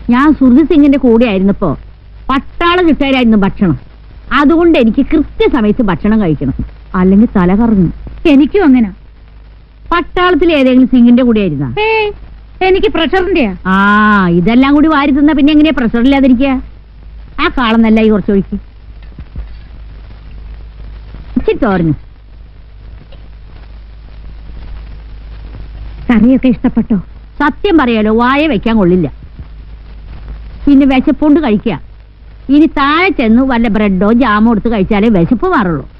ഞാൻ സുഹൃത് സിംഗിന്റെ കൂടെ ആയിരുന്നപ്പോ പട്ടാള കിട്ടായിരുന്നു ഭക്ഷണം അതുകൊണ്ട് എനിക്ക് കൃത്യസമയത്ത് ഭക്ഷണം കഴിക്കണം അല്ലെങ്കിൽ തല കറങ്ങും എനിക്കും അങ്ങനെ പട്ടാളത്തിൽ ഏതെങ്കിലും സിംഗിന്റെ കൂടെ ആയിരുന്ന ഏ എനിക്ക് പ്രഷറിന്റെയാ ആ ഇതെല്ലാം കൂടി വാരി തിന്ന പിന്നെ എങ്ങനെയാ പ്രഷർ ഇല്ലാതിരിക്കുക ആ കാളം നല്ല ഈ കുറച്ചൊഴിക്ക് ഇച്ചിരി തോരഞ്ഞു കറിയൊക്കെ ഇഷ്ടപ്പെട്ടോ സത്യം പറയാലോ വായ വെക്കാൻ കൊള്ളില്ല പിന്നെ വിശപ്പുണ്ട് കഴിക്കുക ഇനി താഴെ ചെന്ന് വല്ല ബ്രെഡോ ജാമോ എടുത്ത് കഴിച്ചാലേ വിശപ്പ് മാറുള്ളൂ